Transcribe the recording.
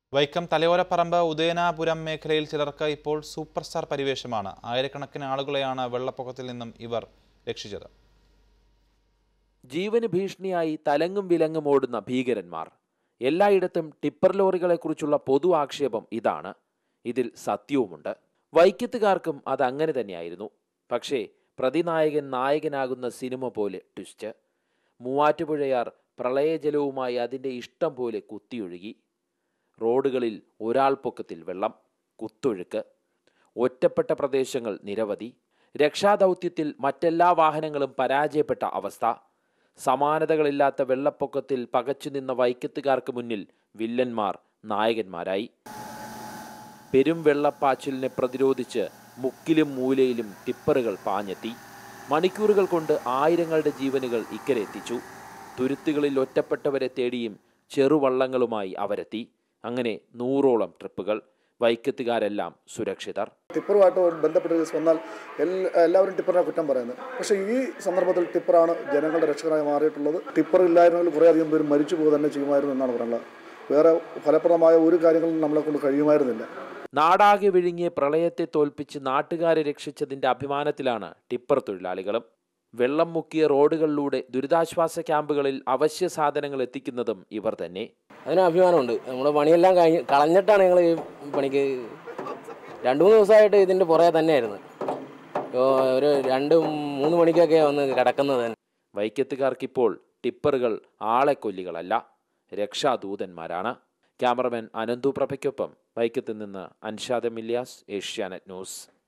വൈക്കം തലയോരപ്പറമ്പ് ഉദയനാപുരം മേഖലയിൽ ചിലർക്ക് ഇപ്പോൾ സൂപ്പർ സ്റ്റാർ പരിവേഷമാണ് ആയിരക്കണക്കിന് ആളുകളെയാണ് വെള്ളപ്പൊക്കത്തിൽ നിന്നും ഇവർ രക്ഷിച്ചത് ജീവന് ഭീഷണിയായി തലങ്ങും വിലങ്ങും ഓടുന്ന ഭീകരന്മാർ എല്ലായിടത്തും ടിപ്പർ ലോറികളെക്കുറിച്ചുള്ള പൊതു ആക്ഷേപം ഇതാണ് ഇതിൽ സത്യവുമുണ്ട് വൈക്കത്തുകാർക്കും അത് അങ്ങനെ തന്നെയായിരുന്നു പക്ഷേ പ്രതിനായകൻ നായകനാകുന്ന സിനിമ പോലെ ട്വിസ്റ്റ് മൂവാറ്റുപുഴയാർ പ്രളയജലവുമായി അതിൻ്റെ ഇഷ്ടം പോലെ കുത്തിയൊഴുകി റോഡുകളിൽ ഒരാൾ പൊക്കത്തിൽ വെള്ളം കുത്തൊഴുക്ക് ഒറ്റപ്പെട്ട പ്രദേശങ്ങൾ നിരവധി രക്ഷാദൗത്യത്തിൽ മറ്റെല്ലാ വാഹനങ്ങളും പരാജയപ്പെട്ട അവസ്ഥ സമാനതകളില്ലാത്ത വെള്ളപ്പൊക്കത്തിൽ പകച്ചുനിന്ന വൈക്കത്തുകാർക്ക് മുന്നിൽ വില്ലന്മാർ നായകന്മാരായി പെരും വെള്ളപ്പാച്ചിലിനെ പ്രതിരോധിച്ച് മുക്കിലും മൂലയിലും ടിപ്പറുകൾ പാഞ്ഞെത്തി മണിക്കൂറുകൾ കൊണ്ട് ആയിരങ്ങളുടെ ജീവനുകൾ ഇക്കരെ എത്തിച്ചു തുരുത്തുകളിൽ ഒറ്റപ്പെട്ടവരെ തേടിയും ചെറുവള്ളങ്ങളുമായി അവരെത്തി അങ്ങനെ നൂറോളം ട്രിപ്പുകൾ വൈക്കത്തുകാരെല്ലാം സുരക്ഷിതർ ടിപ്പറുമായിട്ട് ബന്ധപ്പെട്ട കേസ് വന്നാൽ എല്ലാ എല്ലാവരും ടിപ്പറിനെ കുറ്റം പറയുന്നത് പക്ഷേ ഈ സന്ദർഭത്തിൽ ടിപ്പറാണ് ജനങ്ങളുടെ രക്ഷകനായി മാറിയിട്ടുള്ളത് ടിപ്പർ ഇല്ലായിരുന്നെങ്കിൽ കുറേയധികം പേര് മരിച്ചു പോകുക തന്നെ ചെയ്യുമായിരുന്നു എന്നാണ് പറയുന്നത് വേറെ ഫലപ്രദമായ ഒരു കാര്യങ്ങളും നമ്മളെ കൊണ്ട് കഴിയുമായിരുന്നില്ല നാടാകെ വിഴുങ്ങിയ പ്രളയത്തെ തോൽപ്പിച്ച് നാട്ടുകാരെ രക്ഷിച്ചതിന്റെ അഭിമാനത്തിലാണ് ടിപ്പർ തൊഴിലാളികളും വെള്ളം മുക്കിയ റോഡുകളിലൂടെ ദുരിതാശ്വാസ ക്യാമ്പുകളിൽ അവശ്യ സാധനങ്ങൾ എത്തിക്കുന്നതും ഇവർ തന്നെ അതിന് അഭിമാനമുണ്ട് നമ്മുടെ പണിയെല്ലാം കഴിഞ്ഞ് കളഞ്ഞിട്ടാണ് ഞങ്ങൾ ഈ പണിക്ക് രണ്ട് മൂന്ന് ദിവസമായിട്ട് ഇതിൻ്റെ പുറകെ തന്നെയായിരുന്നു ഓ, ഒരു രണ്ട് മൂന്ന് മണിക്കൊക്കെ വന്ന് കിടക്കുന്നത് തന്നെ വൈക്കത്തുകാർക്കിപ്പോൾ ടിപ്പറുകൾ ആളെ കൊല്ലികളല്ല രക്ഷാദൂതന്മാരാണ് ക്യാമറമാൻ അനന്തു പ്രഭയ്ക്കൊപ്പം വൈക്കത്ത് നിന്ന് അൻഷാദ് മില്യാസ് ഏഷ്യാനെറ്റ് ന്യൂസ്